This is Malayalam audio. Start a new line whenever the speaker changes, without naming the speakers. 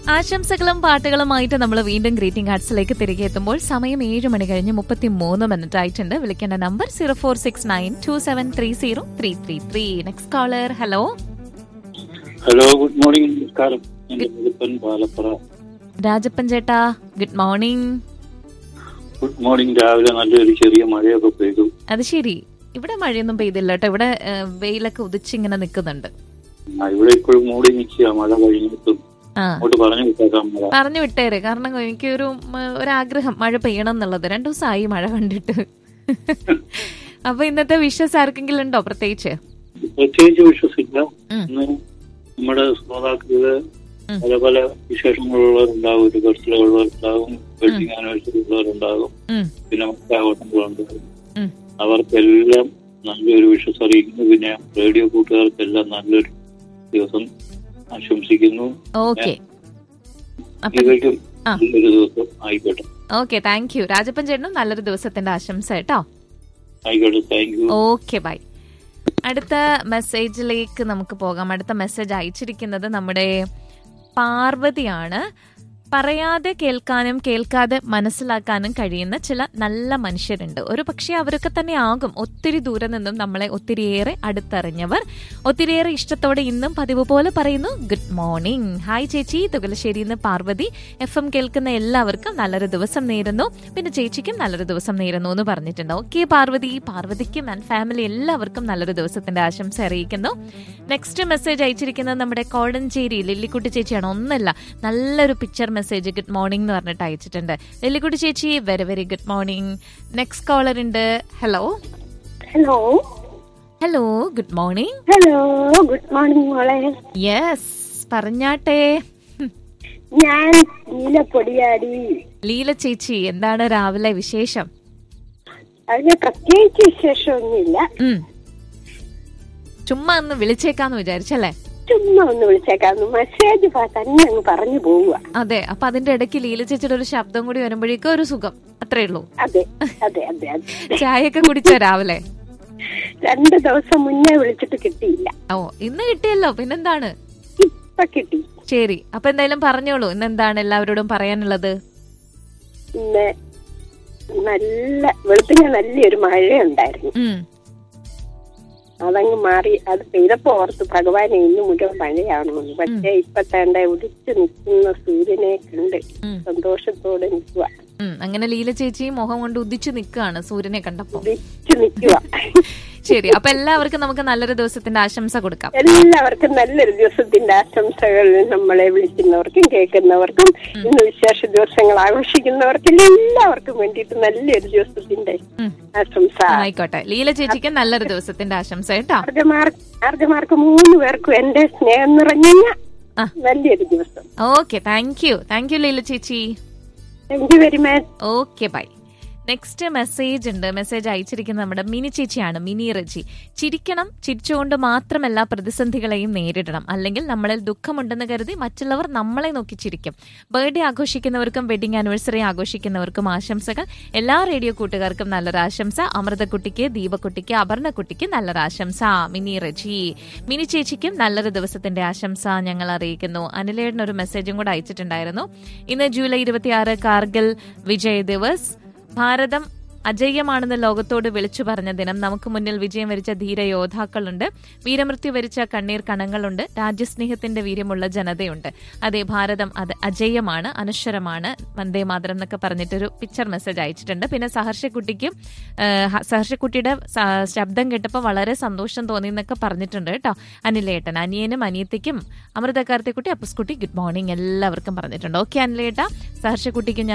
ആശംസകളും പാട്ടുകളുമായിട്ട് നമ്മൾ വീണ്ടും ഗ്രീറ്റിംഗ് കാർഡ്സിലേക്ക് തിരികെ എത്തുമ്പോൾ സമയം ഏഴ് മണി കഴിഞ്ഞ് മുപ്പത്തി മൂന്ന് മിനിറ്റ് ആയിട്ടുണ്ട് വിളിക്കേണ്ട number zero four six nine two seven three zero three three three next caller hello
hello good morning നമസ്കാരം എന്റെ വെളുപ്പൻ പാലപ്പുറ
രാജപ്പൻ ചേട്ടാ ഗുഡ് മോർണിംഗ്
ഗുഡ് മോർണിംഗ് രാവിലെ നല്ലൊരു ചെറിയ മഴയൊക്കെ പെയ്തു
അത് ശരി ഇവിടെ മഴയൊന്നും പെയ്തില്ല കേട്ടോ ഇവിടെ ഏ, വെയിലൊക്കെ ഉദിച്ചിങ്ങനെ നിൽക്കുന്നുണ്ട്
ആ, ഇവിടെ ഇപ്പോഴും മൂടി നിൽക്കുക മഴ കഴിഞ്ഞിട്ടും
ആ
അങ്ങോട്ട് പറഞ്ഞു വിട്ടേക്കാം മഴ
പറഞ്ഞു വിട്ടേരെ കാരണം എനിക്കൊരു ഉം, ഒരാഗ്രഹം മഴ പെയ്യണം എന്നുള്ളത് രണ്ടു ദിവസമായി മഴ കണ്ടിട്ട് അപ്പൊ ഇന്നത്തെ വിഷസ് ആർക്കെങ്കിലും ഉണ്ടോ പ്രത്യേകിച്ച്
പ്രത്യേകിച്ച് വിശ്വസില്ല
ഉം.
ഇന്ന് നമ്മുടെ ശ്രോതാക്കള്
ഉം.
പല പല വിശേഷങ്ങളുള്ളവരുണ്ടാകും ഒരു ബർത്ത്ഡേ ഉള്ളവരുണ്ടാകും വെഡിങ് ആനിവേഴ്സറി ഉള്ളവരുണ്ടാകും
ഉം,
പിന്നെ മറ്റാഘോഷങ്ങളുണ്ടാകും
ഉം.
അവർക്കെല്ലാം നല്ലൊരു വിശ്വസ് അറിയിക്കുന്നു പിന്നെ റേഡിയോ കൂട്ടുകാർക്കെല്ലാം നല്ലൊരു ദിവസം ആശംസിക്കുന്നു
ഓക്കെ അപ്പൊ
ഇവയ്ക്കും
ആ.
നല്ലൊരു ദിവസം ആയിക്കോട്ടെ
ഓക്കെ താങ്ക് യു രാജപ്പൻ ചേട്ടനും നല്ലൊരു ദിവസത്തിന്റെ ആശംസ കേട്ടോ
ആയിക്കോട്ടെ താങ്ക് യു
ഓക്കെ ബൈ അടുത്ത മെസ്സേജിലേക്ക് നമുക്ക് പോകാം അടുത്ത മെസ്സേജ് അയച്ചിരിക്കുന്നത് നമ്മുടെ പാർവതിയാണ് പറയാതെ കേൾക്കാനും കേൾക്കാതെ മനസ്സിലാക്കാനും കഴിയുന്ന ചില നല്ല മനുഷ്യരുണ്ട് ഒരു പക്ഷേ അവരൊക്കെ തന്നെ ആകും ഒത്തിരി ദൂരെ നിന്നും നമ്മളെ ഒത്തിരിയേറെ അടുത്തറിഞ്ഞവർ ഒത്തിരിയേറെ ഇഷ്ടത്തോടെ ഇന്നും പതിവ് പോലെ പറയുന്നു ഗുഡ് മോർണിംഗ് ഹായ് ചേച്ചി തുകലശ്ശേരി നിന്ന് പാർവതി എഫ് എം കേൾക്കുന്ന എല്ലാവർക്കും നല്ലൊരു ദിവസം നേരുന്നു പിന്നെ ചേച്ചിക്കും നല്ലൊരു ദിവസം നേരുന്നു എന്ന് പറഞ്ഞിട്ടുണ്ട് ഓക്കെ പാർവതി പാർവതിക്കും ആൻഡ് ഫാമിലി എല്ലാവർക്കും നല്ലൊരു ദിവസത്തിന്റെ ആശംസ അറിയിക്കുന്നു നെക്സ്റ്റ് മെസ്സേജ് അയച്ചിരിക്കുന്നത് നമ്മുടെ കോടഞ്ചേരി ലില്ലിക്കുട്ടി ചേച്ചിയാണ് ഒന്നല്ല നല്ലൊരു പിക്ചർ മെസ്സേജ് ഗുഡ് മോർണിംഗ് എന്ന് പറഞ്ഞിട്ട് അയച്ചിട്ടുണ്ട് ലില്ലിക്കുട്ടി ചേച്ചി very very good morning next caller ഉണ്ട് hello
hello
hello good morning
hello good morning മോളെ
യെസ് പറഞ്ഞാട്ടെ
ഞാൻ നീലപ്പൊടിയാടി
ലീല ചേച്ചി എന്താണ് രാവിലെ വിശേഷം
അതിന് പ്രത്യേകിച്ച് വിശേഷമൊന്നുമില്ല
ഉം. ചുമ്മാ ഒന്ന് വിളിച്ചേക്കാന്ന് വിചാരിച്ചല്ലേ
ചുമ്മാ ഒന്ന് വിളിച്ചേക്കാന്ന് മെസ്സേജ് തന്നെ അങ്ങ് പറഞ്ഞു പോവുക
അതെ അപ്പൊ അതിന്റെ ഇടയ്ക്ക് ലീല ചേച്ചിയുടെ ഒരു ശബ്ദം കൂടി വരുമ്പോഴേക്കും ഒരു സുഖം അത്രേ ഉള്ളൂ
അതെ അതെ അതെ അതെ
ചായയൊക്കെ കുടിച്ചോ രാവിലെ
രണ്ട് ദിവസം മുന്നേ വിളിച്ചിട്ട് കിട്ടിയില്ല
ഓ ഇന്ന് കിട്ടിയല്ലോ പിന്നെന്താണ്
ഇപ്പൊ കിട്ടി
ശരി അപ്പൊ എന്തായാലും പറഞ്ഞോളൂ ഇന്ന് എന്താണ് എല്ലാവരോടും പറയാനുള്ളത്
ഇന്ന് നല്ല വെളുപ്പിന് നല്ലൊരു മഴയുണ്ടായിരുന്നു
ഉം
അതങ്ങ് മാറി അത് പെയ്തപ്പോ ഓർത്ത് ഭഗവാനെ ഇന്ന് മുഴുവൻ മഴയാണെന്ന് പക്ഷേ ഇപ്പൊ തേണ്ട ഉദിച്ചു നിൽക്കുന്ന സൂര്യനെ കണ്ട്
ഉം.
സന്തോഷത്തോടെ നിൽക്കുക
ഉം അങ്ങനെ ലീല ചേച്ചി മുഖം കൊണ്ട് ഉദിച്ചു നിൽക്കുകയാണ് സൂര്യനെ കണ്ടപ്പോ
ഉദിച്ചു നിൽക്കുക
ശരി അപ്പൊ എല്ലാവർക്കും നമുക്ക് നല്ലൊരു ദിവസത്തിന്റെ ആശംസ കൊടുക്കാം
എല്ലാവർക്കും നല്ലൊരു ദിവസത്തിന്റെ ആശംസകൾ നമ്മളെ വിളിക്കുന്നവർക്കും കേൾക്കുന്നവർക്കും ഇന്ന് വിശേഷ ദിവസങ്ങൾ ആഘോഷിക്കുന്നവർക്കും എല്ലാവർക്കും വേണ്ടിയിട്ട് നല്ലൊരു ദിവസത്തിന്റെ
ഉം.
ആശംസ
ആയിക്കോട്ടെ ലീല ചേച്ചിക്ക് നല്ലൊരു ദിവസത്തിന്റെ ആശംസ കേട്ടോ
ആർജമാർ ആർജമാർക്ക് മൂന്ന് പേർക്കും എന്റെ സ്നേഹം നിറഞ്ഞ
ആ.
വലിയൊരു ദിവസം
okay thank you thank you Leela ചേച്ചി
thank you very much
okay bye next message ഉണ്ട് മെസ്സേജ് അയച്ചിരിക്കുന്നത് നമ്മുടെ മിനി ചേച്ചിയാണ് മിനി റജി ചിരിക്കണം ചിരിച്ചുകൊണ്ട് മാത്രമല്ല പ്രതിസന്ധികളെയും നേരിടണം അല്ലെങ്കിൽ നമ്മളിൽ ദുഃഖമുണ്ടെന്ന് കരുതി മറ്റുള്ളവർ നമ്മളെ നോക്കി ചിരിക്കും ബർത്ത്ഡേ ആഘോഷിക്കുന്നവർക്കും വെഡിങ് ആനിവേഴ്സറി ആഘോഷിക്കുന്നവർക്കും ആശംസകൾ എല്ലാ റേഡിയോ കൂട്ടുകാർക്കും നല്ലൊരു ആശംസ അമൃതക്കുട്ടിക്ക് ദീപക്കുട്ടിക്ക് അപർണക്കുട്ടിക്ക് നല്ലൊരു ആശംസ മിനി റജി മിനി ചേച്ചിക്കും നല്ലൊരു ദിവസത്തിന്റെ ആശംസ ഞങ്ങൾ അറിയിക്കുന്നു അനിലേടൻ ഒരു മെസ്സേജും കൂടെ അയച്ചിട്ടുണ്ടായിരുന്നു ഇന്ന് ജൂലൈ ഇരുപത്തിയാറ് കാർഗിൽ വിജയ് ദിവസ് ഭാരതം അജയ്യമാണെന്ന് ലോകത്തോട് വിളിച്ചു പറഞ്ഞ ദിനം നമുക്ക് മുന്നിൽ വിജയം വരിച്ച ധീര യോദ്ധാക്കളുണ്ട് വീരമൃത്യു വരിച്ച കണ്ണീർ കണങ്ങളുണ്ട് രാജ്യസ്നേഹത്തിന്റെ വീര്യമുള്ള ജനതയുണ്ട് അതെ ഭാരതം അത് അജയ്യമാണ് അനശ്വരമാണ് വന്ദേ മാതരം എന്നൊക്കെ പറഞ്ഞിട്ടൊരു പിക്ചർ മെസ്സേജ് അയച്ചിട്ടുണ്ട് പിന്നെ സഹർഷക്കുട്ടിക്കും ഏഹ്, സഹർഷക്കുട്ടിയുടെ സ- ശബ്ദം കേട്ടപ്പോൾ വളരെ സന്തോഷം തോന്നി എന്നൊക്കെ പറഞ്ഞിട്ടുണ്ട് കേട്ടോ അനിലേട്ടൻ അനിയനും അനിയത്തിക്കും അമൃതക്കാർത്തിക്കുട്ടി അപ്പസ്കുട്ടി ഗുഡ് മോർണിംഗ് എല്ലാവർക്കും പറഞ്ഞിട്ടുണ്ട് ഓക്കെ അനിലേട്ട സഹർഷക്കുട്ടിക്കും ഞാൻ